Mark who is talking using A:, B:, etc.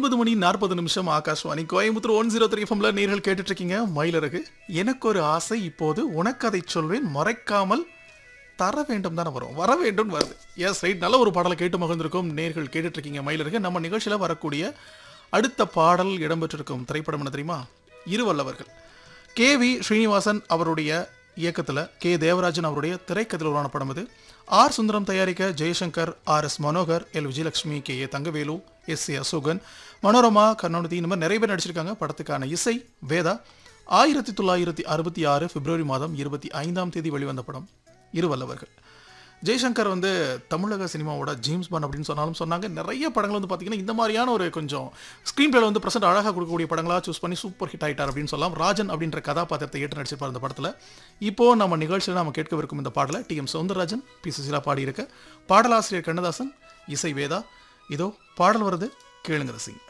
A: ஒன்பது மணி நாற்பது நிமிஷம் Akashvani Coimbatore one zero three எஃப்எம்ல நேர்கள் கேட்டுட்டு இருக்கீங்க மயிலரகு எனக்கு ஒரு ஆசை இப்போது உனக்கு அதை சொல்வேன் மறைக்காமல் தர வேண்டும் தானே வரும் வர வேண்டும் வருது எஸ் ரைட் நல்ல ஒரு பாடலை கேட்டு மகிழ்ந்திருக்கும் நேர்கள் கேட்டுட்டு இருக்கீங்க மயிலருக்கு நம்ம நிகழ்ச்சியில் வரக்கூடிய அடுத்த பாடல் இடம்பெற்றிருக்கும் திரைப்படம் என்ன தெரியுமா இருவல்லவர்கள் கே வி ஸ்ரீனிவாசன் அவருடைய இயக்கத்தில் கே தேவராஜன் அவருடைய திரைக்கதையில் உருவான படம் இது ஆர் சுந்தரம் தயாரிக்க Jayashankar R S Manohar L Vijayalakshmi K A Thangavelu S A Ashokan Manorama Karunanidhi இந்த மாதிரி நிறைய பேர் நடிச்சிருக்காங்க படத்துக்கான இசை வேதா ஆயிரத்தி தொள்ளாயிரத்தி அறுபத்தி ஆறு பிப்ரவரி மாதம் இருபத்தி ஐந்தாம் தேதி வெளிவந்த படம் இருவல்லவர்கள் ஜெய்சங்கர் வந்து தமிழக சினிமாவோட ஜேம்ஸ் பாண்ட் அப்படின்னு சொன்னாலும் சொன்னாங்க நிறைய படங்கள் வந்து பார்த்தீங்கன்னா இந்த மாதிரியான ஒரு கொஞ்சம் ஸ்க்ரீன் பிளேல வந்து ப்ரெசென்ட் அழகாக கொடுக்கக்கூடிய படங்களாக சூஸ் பண்ணி சூப்பர் ஹிட் ஆயிட்டார் அப்படின்னு சொல்லலாம் ராஜன் அப்படின்ற கதாபாத்திரத்தை ஏற்று நடிச்சிருப்பார் இந்த படத்தில் இப்போ நம்ம நிகழ்ச்சியில் நம்ம கேட்கவிருக்கும் இந்த பாடலை T M Soundararajan P Susheela பாடியிருக்க பாடலாசிரியர் கண்ணதாசன் இசை வேதா இதோ பாடல் வருது கேளுங்க ரசிங்க